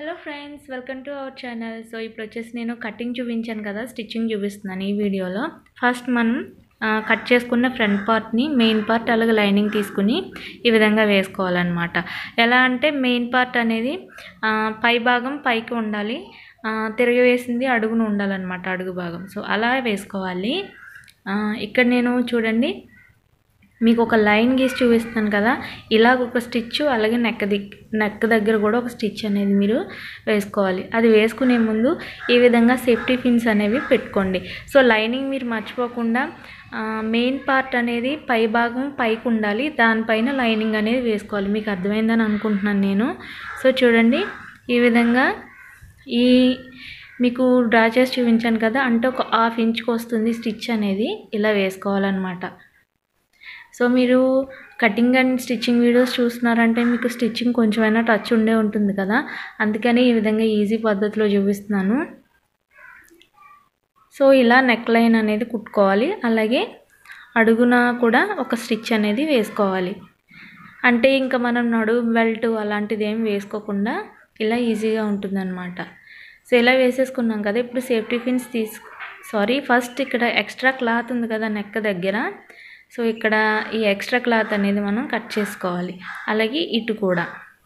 hello friends welcome to our channel so ఇప్పుడు వచ్చేసి నేను కటింగ్ చూపించాను కదా స్టిచ్చింగ్ చూపిస్తున్నాను ఈ వీడియోలో ఫస్ట్ మనం ఆ, కట్ చేసుకున్న ఫ్రంట్ పార్ట్ని మెయిన్ పార్ట్ అలాగే లైనింగ్ తీసుకుని ఈ విధంగా వేసుకోవాలన్నమాట ఎలా అంటే మెయిన్ పార్ట్ అనేది ఆ, పై భాగం పైకి ఉండాలి ఆ, తిరిగి వేసింది అడుగును ఉండాలన్నమాట అడుగు భాగం సో అలా వేసుకోవాలి ఆ, ఇక్కడ నేను చూడండి మీకు ఒక లైన్ గీసి చూపిస్తాను కదా ఇలాగ ఒక స్టిచ్ అలాగే నెక్ దిగ్ నెక్ దగ్గర కూడా ఒక స్టిచ్ అనేది మీరు వేసుకోవాలి అది వేసుకునే ముందు ఈ విధంగా సేఫ్టీ పిన్స్ అనేవి పెట్టుకోండి సో లైనింగ్ మీరు మర్చిపోకుండా మెయిన్ పార్ట్ అనేది పై భాగం పైకి ఉండాలి దానిపైన లైనింగ్ అనేది వేసుకోవాలి మీకు అర్థమైందని అనుకుంటున్నాను నేను సో చూడండి ఈ విధంగా ఈ మీకు డ్రా చేసి చూపించాను కదా అంటే ఒక హాఫ్ ఇంచ్కి వస్తుంది స్టిచ్ అనేది ఇలా వేసుకోవాలన్నమాట సో మీరు కటింగ్ అండ్ స్టిచ్చింగ్ వీడియోస్ చూస్తున్నారంటే మీకు స్టిచ్చింగ్ కొంచెమైనా టచ్ ఉండే ఉంటుంది కదా అందుకని ఈ విధంగా ఈజీ పద్ధతిలో చూపిస్తున్నాను సో ఇలా నెక్ లైన్ అనేది కుట్టుకోవాలి అలాగే అడుగున కూడా ఒక స్టిచ్ అనేది వేసుకోవాలి అంటే ఇంకా మనం నడుము బెల్ట్ అలాంటిది ఏం వేసుకోకుండా ఇలా ఈజీగా ఉంటుందన్నమాట సో ఇలా వేసేసుకున్నాం కదా ఇప్పుడు సేఫ్టీ పిన్స్ తీసుకు సారీ ఫస్ట్ ఇక్కడ ఎక్స్ట్రా క్లాత్ ఉంది కదా నెక్ దగ్గర సో ఇక్కడ ఈ ఎక్స్ట్రా క్లాత్ అనేది మనం కట్ చేసుకోవాలి అలాగే ఇటు కూడా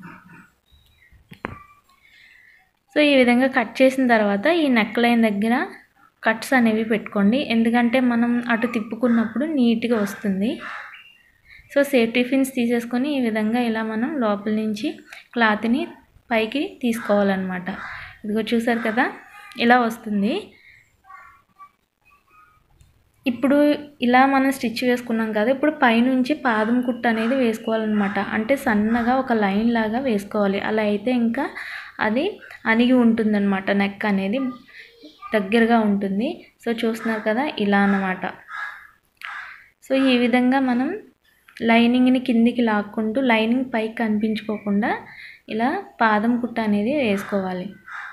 సో ఈ విధంగా కట్ చేసిన తర్వాత ఈ నెక్ లైన్ దగ్గర కట్స్ అనేవి పెట్టుకోండి ఎందుకంటే మనం అటు తిప్పుకున్నప్పుడు నీట్గా వస్తుంది సో సేఫ్టీ పిన్స్ తీసేసుకొని ఈ విధంగా ఇలా మనం లోపల నుంచి క్లాత్ని పైకి తీసుకోవాలన్నమాట ఇదిగో చూసారు కదా ఇలా వస్తుంది ఇప్పుడు ఇలా మనం స్టిచ్ వేసుకున్నాం కదా ఇప్పుడు పైనుంచి పాదం కుట్టు అనేది వేసుకోవాలన్నమాట అంటే సన్నగా ఒక లైన్ లాగా వేసుకోవాలి అలా అయితే ఇంకా అది అణిగి ఉంటుందన్నమాట నెక్ అనేది దగ్గరగా ఉంటుంది సో చూస్తున్నారు కదా ఇలా అన్నమాట సో ఈ విధంగా మనం లైనింగ్ని కిందికి లాక్కుంటూ లైనింగ్ పైకి కనిపించుకోకుండా ఇలా పాదం కుట్ట అనేది వేసుకోవాలి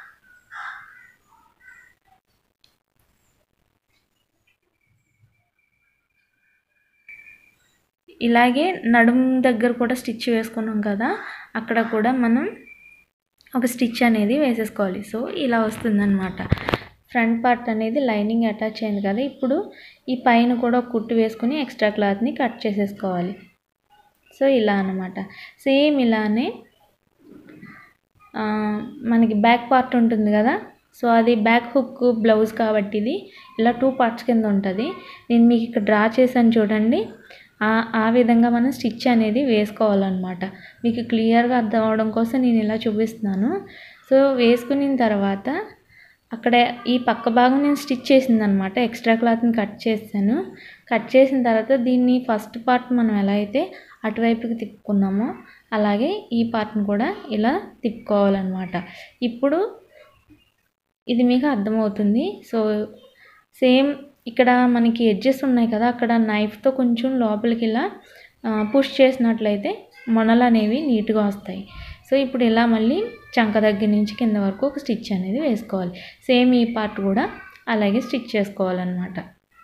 ఇలాగే నడుము దగ్గర కూడా స్టిచ్ వేసుకున్నాం కదా అక్కడ కూడా మనం ఒక స్టిచ్ అనేది వేసేసుకోవాలి సో ఇలా వస్తుందన్నమాట ఫ్రంట్ పార్ట్ అనేది లైనింగ్ అటాచ్ అయింది కదా ఇప్పుడు ఈ పైన కూడా ఒక కుట్టు వేసుకుని ఎక్స్ట్రా క్లాత్ని కట్ చేసేసుకోవాలి సో ఇలా అనమాట సేమ్ ఇలానే ఆ, మనకి బ్యాక్ పార్ట్ ఉంటుంది కదా సో అది బ్యాక్ హుక్ బ్లౌజ్ కాబట్టి ఇది ఇలా టూ పార్ట్స్ కింద ఉంటుంది నేను మీకు ఇక్కడ డ్రా చేశాను చూడండి ఆ ఆ విధంగా మనం స్టిచ్ అనేది వేసుకోవాలన్నమాట మీకు క్లియర్గా అర్థం అవడం కోసం నేను ఇలా చూపిస్తున్నాను సో వేసుకున్న తర్వాత అక్కడ ఈ పక్క భాగం నేను స్టిచ్ చేసిందనమాట ఎక్స్ట్రా క్లాత్ని కట్ చేశాను కట్ చేసిన తర్వాత దీన్ని ఫస్ట్ పార్ట్ మనం ఎలా అయితే అటువైపుకి తిప్పుకున్నామో అలాగే ఈ పార్ట్ని కూడా ఇలా తిప్పుకోవాలన్నమాట ఇప్పుడు ఇది మీకు అర్థమవుతుంది సో సేమ్ ఇక్కడ మనకి ఎడ్జెస్ ఉన్నాయి కదా అక్కడ నైఫ్తో కొంచెం లోపలికి ఇలా పుష్ చేసినట్లయితే మొనలు అనేవి నీట్గా వస్తాయి సో ఇప్పుడు ఇలా మళ్ళీ చంక దగ్గర నుంచి కింద వరకు ఒక స్టిచ్ అనేది వేసుకోవాలి సేమ్ ఈ పార్ట్ కూడా అలాగే స్టిచ్ చేసుకోవాలన్నమాట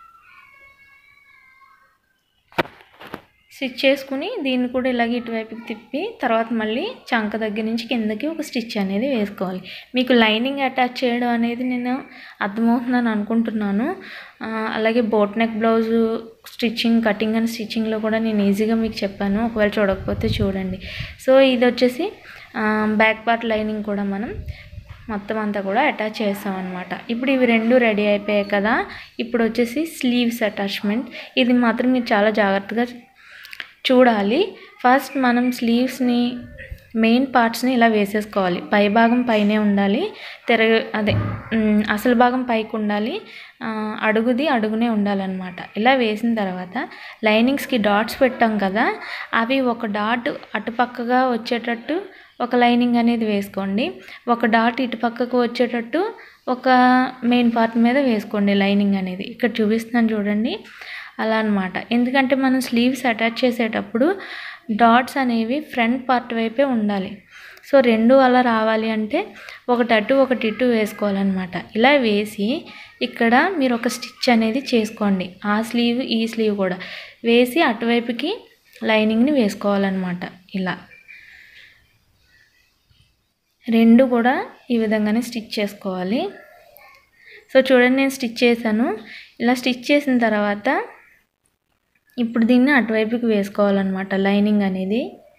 స్టిచ్ చేసుకుని దీన్ని కూడా ఇలాగే ఇటువైపుకి తిప్పి తర్వాత మళ్ళీ చంక దగ్గర నుంచి కిందకి ఒక స్టిచ్ అనేది వేసుకోవాలి మీకు లైనింగ్ అటాచ్ చేయడం అనేది నేను అర్థమవుతుందని అనుకుంటున్నాను ఆ, అలాగే boat neck blouse stitching cutting and స్టిచ్చింగ్లో కూడా నేను ఈజీగా మీకు చెప్పాను ఒకవేళ చూడకపోతే చూడండి సో ఇది వచ్చేసి బ్యాక్ పార్ట్ లైనింగ్ కూడా మనం మొత్తం అంతా కూడా అటాచ్ చేస్తాం అనమాట ఇప్పుడు ఇవి రెండు రెడీ అయిపోయాయి కదా ఇప్పుడు వచ్చేసి స్లీవ్స్ అటాచ్మెంట్ ఇది మాత్రం మీరు చాలా జాగ్రత్తగా చూడాలి ఫస్ట్ మనం స్లీవ్స్ని మెయిన్ పార్ట్స్ని ఇలా వేసేసుకోవాలి పై భాగం పైనే ఉండాలి తిరగ అదే మ్, అసలు భాగం పైకి ఉండాలి ఆ, అడుగుది అడుగునే ఉండాలన్నమాట ఇలా వేసిన తర్వాత లైనింగ్స్కి డాట్స్ పెట్టాం కదా అవి ఒక డాట్ అటుపక్కగా వచ్చేటట్టు ఒక లైనింగ్ అనేది వేసుకోండి ఒక డాట్ ఇటు పక్కకు వచ్చేటట్టు ఒక మెయిన్ పార్ట్ మీద వేసుకోండి లైనింగ్ అనేది ఇక్కడ చూపిస్తున్నాను చూడండి అలా అనమాట ఎందుకంటే మనం స్లీవ్స్ అటాచ్ చేసేటప్పుడు డాట్స్ అనేవి ఫ్రంట్ పార్ట్ వైపే ఉండాలి సో రెండు అలా రావాలి అంటే ఒకటి అటు ఒకటి ఇటు వేసుకోవాలన్నమాట ఇలా వేసి ఇక్కడ మీరు ఒక స్టిచ్ అనేది చేసుకోండి ఆ స్లీవ్ ఈ స్లీవ్ కూడా వేసి అటువైపుకి లైనింగ్ని వేసుకోవాలన్నమాట ఇలా రెండు కూడా ఈ విధంగానే స్టిచ్ చేసుకోవాలి సో చూడండి నేను స్టిచ్ చేశాను ఇలా స్టిచ్ చేసిన తర్వాత ఇప్పుడు దీన్ని అటువైపుకి వేసుకోవాలన్నమాట లైనింగ్ అనేది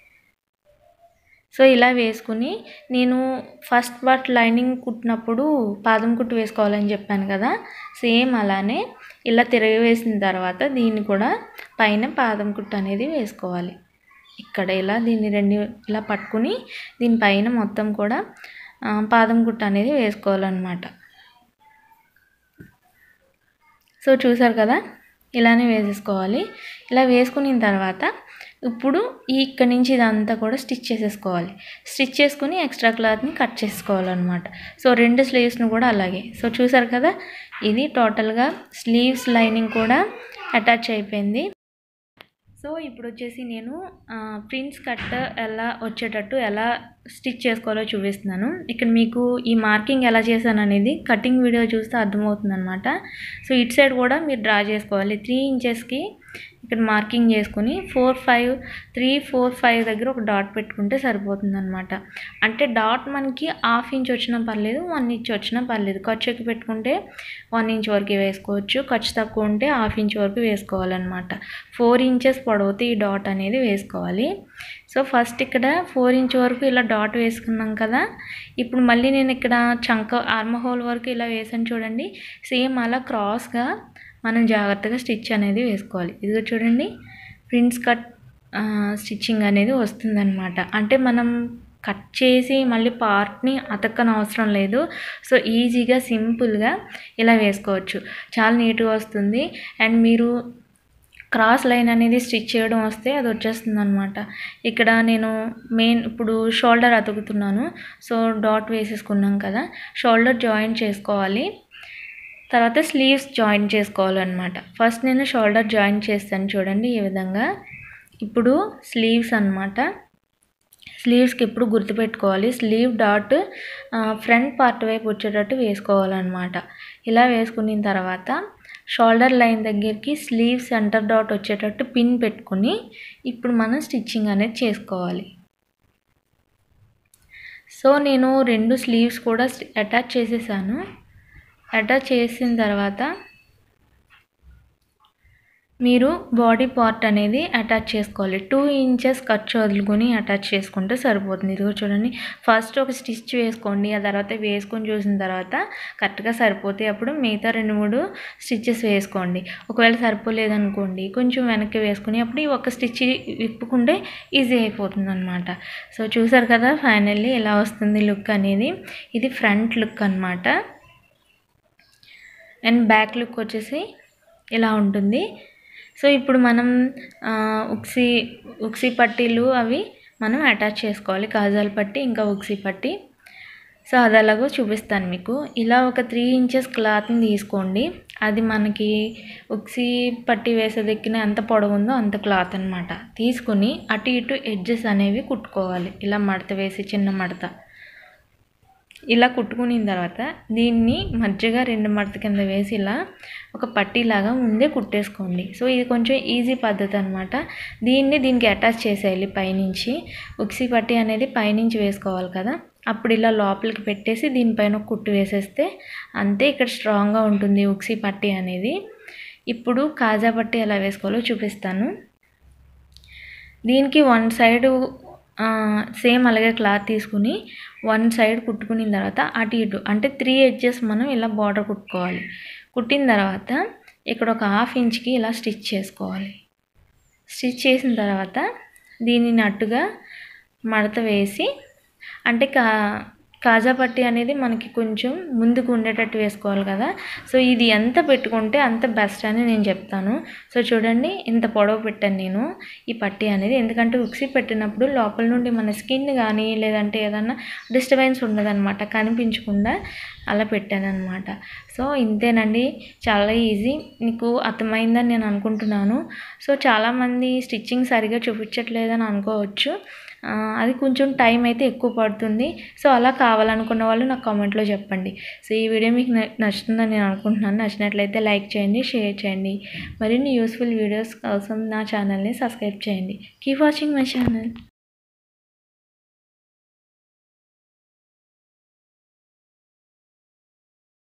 సో ఇలా వేసుకుని నేను ఫస్ట్ పార్ట్ లైనింగ్ కుట్టినప్పుడు పాదం కుట్టు వేసుకోవాలని చెప్పాను కదా సేమ్ అలానే ఇలా తిరగవేసిన తర్వాత దీన్ని కూడా పైన పాదం కుట్టు అనేది వేసుకోవాలి ఇక్కడ ఇలా దీన్ని రెండు ఇలా పట్టుకుని దీనిపైన మొత్తం కూడా ఆ, పాదం కుట్టు అనేది వేసుకోవాలన్నమాట సో చూసారు కదా ఇలానే వేసేసుకోవాలి ఇలా వేసుకున్న తర్వాత ఇప్పుడు ఈ ఇక్కడ నుంచి ఇదంతా కూడా స్టిచ్ చేసేసుకోవాలి స్టిచ్ చేసుకుని ఎక్స్ట్రా క్లాత్ని కట్ చేసుకోవాలన్నమాట సో రెండు స్లీవ్స్ని కూడా అలాగే సో చూసారు కదా ఇది టోటల్గా స్లీవ్స్ లైనింగ్ కూడా అటాచ్ అయిపోయింది సో ఇప్పుడు వచ్చేసి నేను ప్రిన్స్ కట్ ఎలా వచ్చేటట్టు ఎలా స్టిచ్ చేసుకోవాలో చూపిస్తున్నాను ఇక్కడ మీకు ఈ మార్కింగ్ ఎలా చేశాను అనేది కటింగ్ వీడియో చూస్తే అర్థమవుతుంది అనమాట సో ఇటు సైడ్ కూడా మీరు డ్రా చేసుకోవాలి త్రీ ఇంచెస్కి ఇక్కడ మార్కింగ్ చేసుకుని four five three four five దగ్గర ఒక డాట్ పెట్టుకుంటే సరిపోతుంది అనమాట అంటే డాట్ మనకి హాఫ్ ఇంచ్ వచ్చినా పర్లేదు వన్ ఇంచ్ వచ్చినా పర్లేదు ఖర్చు ఎక్కువ పెట్టుకుంటే వన్ ఇంచ్ వరకు వేసుకోవచ్చు ఖర్చు తక్కువ ఉంటే హాఫ్ ఇంచ్ వరకు వేసుకోవాలన్నమాట ఫోర్ ఇంచెస్ పొడవుతో ఈ డాట్ అనేది వేసుకోవాలి సో ఫస్ట్ ఇక్కడ ఫోర్ ఇంచ్ వరకు ఇలా డాట్ వేసుకున్నాం కదా ఇప్పుడు మళ్ళీ నేను ఇక్కడ చంక ఆర్మ హోల్ వరకు ఇలా వేసాను చూడండి సేమ్ అలా క్రాస్గా మనం జాగ్రత్తగా స్టిచ్ అనేది వేసుకోవాలి ఇదిగో చూడండి ప్రిన్స్ కట్ స్టిచ్చింగ్ అనేది వస్తుందన్నమాట అంటే మనం కట్ చేసి మళ్ళీ పార్ట్ని అతక్కన అవసరం లేదు సో ఈజీగా సింపుల్గా ఇలా వేసుకోవచ్చు చాలా నీట్గా వస్తుంది అండ్ మీరు క్రాస్ లైన్ అనేది స్టిచ్ చేయడం వస్తే అది వచ్చేస్తుంది అనమాట ఇక్కడ నేను మెయిన్ ఇప్పుడు షోల్డర్ అతుకుతున్నాను సో డాట్ వేసేసుకున్నాం కదా షోల్డర్ జాయిన్ చేసుకోవాలి తర్వాత స్లీవ్స్ జాయిన్ చేసుకోవాలన్నమాట ఫస్ట్ నేను షోల్డర్ జాయిన్ చేస్తాను చూడండి ఈ విధంగా ఇప్పుడు స్లీవ్స్ అన్నమాట స్లీవ్స్కి ఎప్పుడు గుర్తుపెట్టుకోవాలి స్లీవ్ డాట్ ఫ్రంట్ పార్ట్ వైపు వచ్చేటట్టు వేసుకోవాలన్నమాట ఇలా వేసుకున్న తర్వాత షోల్డర్ లైన్ దగ్గరికి స్లీవ్ సెంటర్ డాట్ వచ్చేటట్టు పిన్ పెట్టుకుని ఇప్పుడు మనం స్టిచ్చింగ్ అనేది చేసుకోవాలి సో నేను రెండు స్లీవ్స్ కూడా అటాచ్ చేసేసాను అటాచ్ చేసిన తర్వాత మీరు బాడీ పార్ట్ అనేది అటాచ్ చేసుకోవాలి టూ ఇంచెస్ ఖర్చు వదులుకొని అటాచ్ చేసుకుంటే సరిపోతుంది ఇదిగో చూడండి ఫస్ట్ ఒక స్టిచ్ వేసుకోండి ఆ తర్వాత వేసుకొని చూసిన తర్వాత కరెక్ట్గా సరిపోతే అప్పుడు మిగతా రెండు మూడు స్టిచ్చెస్ వేసుకోండి ఒకవేళ సరిపోలేదనుకోండి కొంచెం వెనక్కి వేసుకుని అప్పుడు ఈ ఒక స్టిచ్ విప్పుకుంటే ఈజీ అయిపోతుంది అనమాట సో చూసారు కదా ఫైనల్లీ ఎలా వస్తుంది లుక్ అనేది ఇది ఫ్రంట్ లుక్ అనమాట అండ్ బ్యాక్ లుక్ వచ్చేసి ఇలా ఉంటుంది సో ఇప్పుడు మనం ఆ, ఉక్సీ ఉక్సీ పట్టీలు అవి మనం అటాచ్ చేసుకోవాలి కాజాల పట్టి ఇంకా ఉక్సీ పట్టి సో అది అలాగో చూపిస్తాను మీకు ఇలా ఒక త్రీ ఇంచెస్ క్లాత్ని తీసుకోండి అది మనకి ఉక్సీ పట్టి వేసేదెక్కిన ఎంత పొడవు ఉందో అంత క్లాత్ అనమాట తీసుకుని అటు ఇటు ఎడ్జెస్ అనేవి కుట్టుకోవాలి ఇలా మడత వేసి చిన్న మడత ఇలా కుట్టుకున్న తర్వాత దీన్ని మధ్యగా రెండు మడత కింద వేసి ఇలా ఒక పట్టీలాగా ముందే కుట్టేసుకోండి సో ఇది కొంచెం ఈజీ పద్ధతి అనమాట దీన్ని దీనికి అటాచ్ చేసేయాలి పైనుంచి ఉక్సీ పట్టీ అనేది పైనుంచి వేసుకోవాలి కదా అప్పుడు ఇలా లోపలికి పెట్టేసి దీనిపైన ఒక కుట్టు వేసేస్తే అంతే ఇక్కడ స్ట్రాంగ్గా ఉంటుంది ఉక్సీ పట్టీ అనేది ఇప్పుడు కాజా పట్టీ ఎలా వేసుకోవాలో చూపిస్తాను దీనికి వన్ సైడ్ సేమ్ అలాగే క్లాత్ తీసుకుని వన్ సైడ్ కుట్టుకున్న తర్వాత అటు ఇటు అంటే త్రీ ఎడ్జెస్ మనం ఇలా బార్డర్ కుట్టుకోవాలి కుట్టిన తర్వాత ఇక్కడ ఒక హాఫ్ ఇంచ్కి ఇలా స్టిచ్ చేసుకోవాలి స్టిచ్ చేసిన తర్వాత దీనిని అట్టుగా మడత వేసి అంటే కా కాజా పట్టి అనేది మనకి కొంచెం ముందుకు ఉండేటట్టు వేసుకోవాలి కదా సో ఇది ఎంత పెట్టుకుంటే అంత బెస్ట్ అని నేను చెప్తాను సో చూడండి ఇంత పొడవు పెట్టాను నేను ఈ పట్టి అనేది ఎందుకంటే ఉక్సి పెట్టినప్పుడు లోపల నుండి మన స్కిన్ కానీ లేదంటే ఏదన్నా డిస్టర్బెన్స్ ఉండదన్నమాట కనిపించకుండా అలా పెట్టాను అనమాట సో ఇంతేనండి చాలా ఈజీ మీకు అర్థమైందని నేను అనుకుంటున్నాను సో చాలామంది స్టిచ్చింగ్ సరిగా చూపించట్లేదని అనుకోవచ్చు ఆ, అది కొంచెం టైం అయితే ఎక్కువ పడుతుంది సో అలా కావాలనుకున్న వాళ్ళు నాకు కామెంట్లో చెప్పండి సో ఈ వీడియో మీకు న- నచ్చుతుందని నేను అనుకుంటున్నాను నచ్చినట్లయితే లైక్ చేయండి షేర్ చేయండి మరిన్ని యూస్ఫుల్ వీడియోస్ కోసం నా ఛానల్ని సబ్స్క్రైబ్ చేయండి కీప్ వాచింగ్ మై ఛానల్